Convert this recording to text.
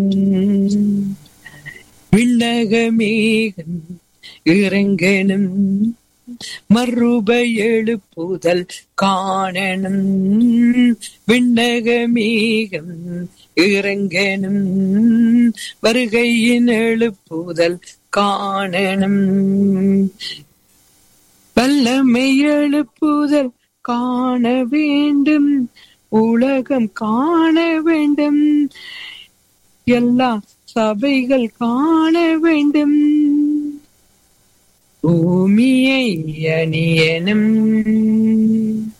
விண்ணகமேகம் இறங்கணும் மறுப எழுப்புதல் காணணும் விண்ணகமேகம் இறங்கணும் வருகையின் எழுப்புதல் காணணும் வல்லமை எழுப்புதல் காண வேண்டும் உலகம் காண வேண்டும் எல்லா சபைகள் காண வேண்டும் பூமியை அணியனும்